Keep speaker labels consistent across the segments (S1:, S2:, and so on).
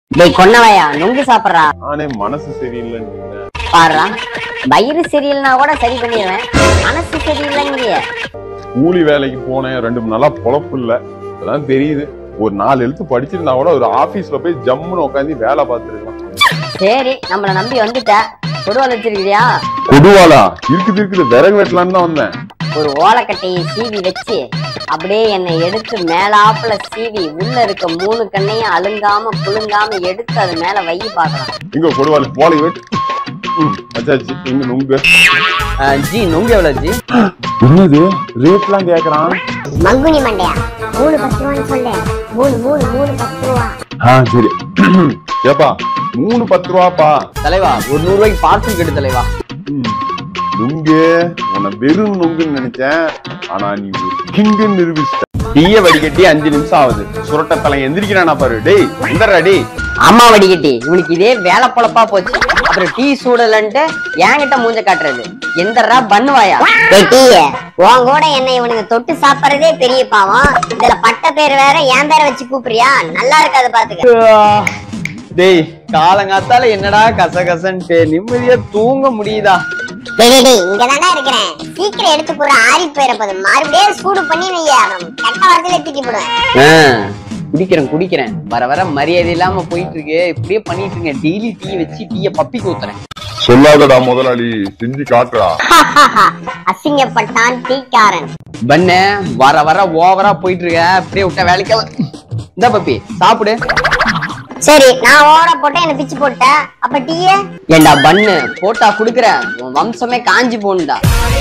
S1: டேய் கொன்னவையா நுங்கு சாப்பிடுறா
S2: நானே மனசு சரியில்லைன்னு
S1: பாடுறா வயிறு சரியில்லைனா கூட சரி பண்ணிடுவேன் மனசு சரியில்லைங்கிறிய
S2: கூலி வேலைக்கு போனேன் ரெண்டு மூணு நாளா பொழப்பு இல்ல இப்பதான் தெரியுது ஒரு நாலு எழுத்து படிச்சிருந்தா கூட ஒரு ஆபீஸ்ல போய் ஜம்முன்னு உட்காந்து வேலை பார்த்துருக்கலாம்
S1: சரி நம்மள நம்பி வந்துட்ட கொடுவால் வச்சிருக்கிறியா
S2: கொடுவாளா இருக்குது இருக்குது விறகு வெட்டலான்னு தான் வந்தேன்
S1: ஒரு ஓலக்கட்டையை சீவி வச்சு அப்படியே என்னை எடுத்து மேலாப்புல சீவி உள்ள இருக்க மூணு கண்ணையும் அழுங்காம புழுங்காம எடுத்து அது மேல வை பார்க்கலாம்
S2: இங்க கொடுவாளு போலை வெட்டு ம், வச்சாச்சு இங்க நுங்கு
S3: ஜி நுங்கு எவ்வளவு ஜி
S2: என்னது ரேட்லாம் கேக்குறான்
S4: மங்குனி மண்டையா மூணு பத்து ரூபான்னு சொல்லு மூணு மூணு மூணு பத்து ரூபா
S2: ஆ சரி ஏப்பா மூணு பத்து ரூபாப்பா
S3: தலைவா ஒரு நூறு ரூபாய்க்கு பார்சல் கேட்டு தலைவா
S2: ம், நுங்கு உன்னை வெறும் நுங்குன்னு நினைச்சேன் ஆனா நீ கிங்குன்னு நிரூபிச்சிட்ட டீய வடிகட்டி அஞ்சு நிமிஷம் ஆகுது சுரட்ட தலை எந்திரிக்கிறானா பாரு டேய் எந்தரா டேய்
S1: அம்மா வடிகட்டி இவனுக்கு இதே வேலை பொழப்பா போச்சு அப்புறம் டீ சூடலன்ட்டு என்கிட்ட மூஞ்ச காட்டுறது எந்தரா பண்ணுவாயா
S4: வெட்டிய உன் கூட என்ன இவனுங்க தொட்டு சாப்பிடுறதே பெரிய பாவம் இதுல பட்ட பேர் வேற என் பேரை வச்சு கூப்பிடுறியா நல்லா இருக்காது பாத்துக்க
S3: டேய் காலங்காத்தால என்னடா கசகசன்ட்டு நிம்மதியா தூங்க முடியுதா
S4: டேய் டேய், டேய் இங்க தானே இருக்கிறேன் சீக்கிரம் எடுத்து போற ஆறி போயிட போது மறுபடியும் சூடு பண்ணி நீ கெட்ட வாரத்துல தூக்கி போடுவேன்
S3: குடிக்கிறேன் குடிக்கிறேன் வர வர மரியாதை இல்லாம போயிட்டு இருக்கு இப்படியே பண்ணிட்டு இருக்கேன் டெய்லி டீ வச்சு டீய பப்பிக்கு ஊத்துறேன்
S2: சொல்லாதடா முதலாளி செஞ்சு காட்டுறா
S4: அசிங்கப்பட்டான் டீக்காரன்
S3: பண்ண வர வர ஓவரா போயிட்டு இருக்க அப்படியே விட்ட வேலைக்கு இந்த பப்பி சாப்பிடு
S4: சரி நான் ஓட போட்டேன் என்ன பிச்சு போட்டேன் அப்ப டீயே
S1: ஏண்டா பண்ணு போட்டா குடுக்குறேன் உன் வம்சமே காஞ்சி போணுடா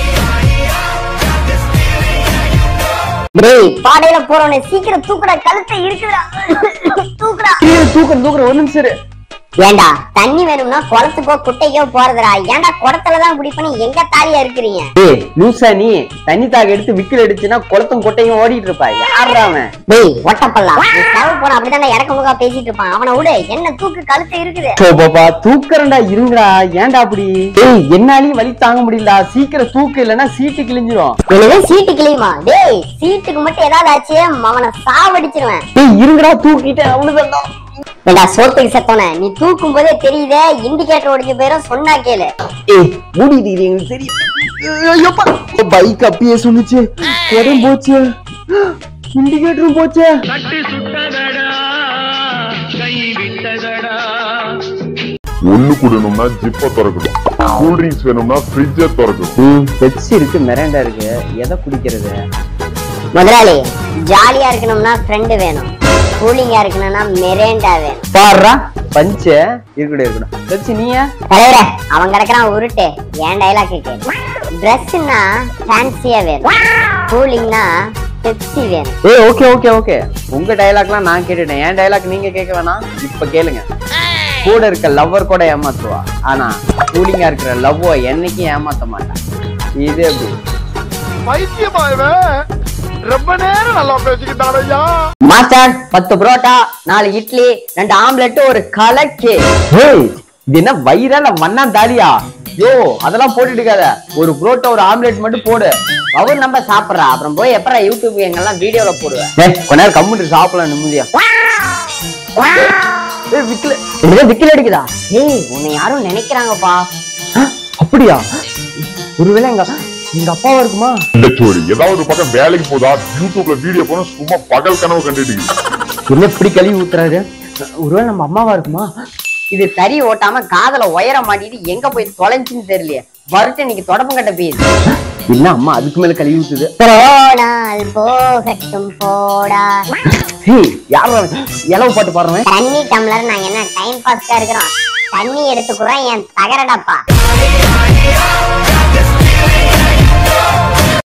S4: டேய் பாடையில போறவனே சீக்கிரம் தூக்குடா கழுத்தை இருக்குடா தூக்குடா
S3: தூக்குறேன் தூக்குறேன் ஒரு நிமிஷம் இரு.
S4: ஏண்டா தண்ணி வேணும்னா குளத்துக்கோ குட்டைக்கோ போறதுடா ஏன்டா குடத்துலதான் குடி பண்ணி எங்க தாலியா இருக்கிறீங்க
S3: ஏய் லூசா நீ தண்ணி தாக எடுத்து விக்கல் அடிச்சுன்னா குளத்தும் கொட்டையும் ஓடிட்டு இருப்பா யாரா அவன்
S4: டேய் ஒட்டப்பல்லா நீ செலவு போன அப்படிதான் இறக்க முகா பேசிட்டு இருப்பான் அவனை விடு என்ன தூக்கு கழுத்து இருக்குது
S3: சோ பாப்பா தூக்கறேன்டா இருங்கடா ஏன்டா அப்படி ஏய் என்னாலையும் வலி தாங்க முடியலடா சீக்கிரம் தூக்கு இல்லைன்னா சீட்டு கிழிஞ்சிரும்
S4: எனக்கு சீட்டு கிளியுமா டேய் சீட்டுக்கு மட்டும் ஏதாவது ஆச்சு அவனை சாவடிச்சிருவேன்
S3: ஏய் இருங்கடா தூக்கிட்டேன் அவ்வளவுதான்டா
S4: ஏண்டா சோத்துக்கு செத்தோன நீ தூக்கும் போதே தெரியுதே இண்டிகேட்டர் ஒடிஞ்ச பேரும் சொன்னா கேளு
S3: ஏய் மூடிட்டு இரு, எங்களுக்கு தெரியும் பைக் அப்பயே சொன்னுச்சு குடம் போச்சு இண்டிகேட்டரும் போச்சு
S2: ஒண்ணு குடணும்னா ஜிப்ப திறக்கணும் கூல் ட்ரிங்க்ஸ் வேணும்னா ஃப்ரிட்ஜை திறக்கணும்
S3: பெப்சி இருக்கு மிராண்டா இருக்கு எதை குடிக்கிறது
S4: முதலாளி ஜாலியா இருக்கணும்னா ஃப்ரெண்டு வேணும் கூலிங்கா இருக்கணும்னா மெரேண்டா வேணும்
S3: பாடுறா பஞ்ச இருக்கணும் இருக்கணும் பெப்சி நீயா
S4: தலைவரே அவன் கிடக்குறான் உருட்டு ஏன் டைலாக் கேக்கு ட்ரெஸ்னா ஃபேன்சியா வேணும் கூலிங்னா பெப்சி வேணும்
S3: ஏய் ஓகே ஓகே ஓகே உங்க டயலாக்லாம் நான் கேட்டுட்டேன் என் டயலாக் நீங்க கேட்க வேணாம் இப்ப கேளுங்க கூட இருக்க லவ்வர் கூட ஏமாத்துவா ஆனா கூலிங்கா இருக்கிற லவ்வோ என்னைக்கும் ஏமாத்த மாட்டான் இது எப்படி
S1: மாஸ்டர் பத்து புரோட்டா நாலு இட்லி ரெண்டு ஆம்லெட் ஒரு கலக்கு
S3: ஏய் இது என்ன வயிறால மண்ணா தாலியா யோ அதெல்லாம் போட்டுட்டு இருக்காத ஒரு புரோட்டா ஒரு ஆம்லெட் மட்டும் போடு
S1: அவர் நம்ம சாப்பிடுறா அப்புறம் போய் எப்பறம் யூடியூப் எங்கெல்லாம் வீடியோல போடுவேன்
S3: ஏய் கொஞ்ச நேரம் கம்முட்டு சாப்பிடலாம் நிம்மதியா ஏய் விக்கல
S1: இதுல விக்கல் அடிக்குதா ஏய் உன்னை யாரும் நினைக்கிறாங்கப்பா
S3: அப்படியா ஒருவேளை எங்க எங்க அப்பாவா இருக்குமா
S2: இந்த சோடி ஏதாவது ஒரு பக்கம் வேலைக்கு போதா யூடியூப்ல வீடியோ போனா சும்மா பகல் கனவு கண்டுட்டு
S3: என்ன இப்படி கழுவி ஊத்துறாரு ஒருவேளை நம்ம அம்மாவா இருக்குமா
S1: இது தறி ஓட்டாம காதல உயர மாட்டிட்டு எங்க போய் தொலைஞ்சுன்னு தெரியலையே வருட்டு இன்னைக்கு தொடப்பம் கட்ட போயிடுது
S3: இல்ல அம்மா அதுக்கு மேல கழுவி ஊத்துது
S4: போனால் போகட்டும் போடா
S3: ஏய் யார் இலவு பாட்டு பாடுறவன்
S4: தண்ணி டம்ளர் நாங்க என்ன டைம் பாஸ்க்கா இருக்கிறோம் தண்ணி எடுத்துக்குறோம் என் தகரடப்பா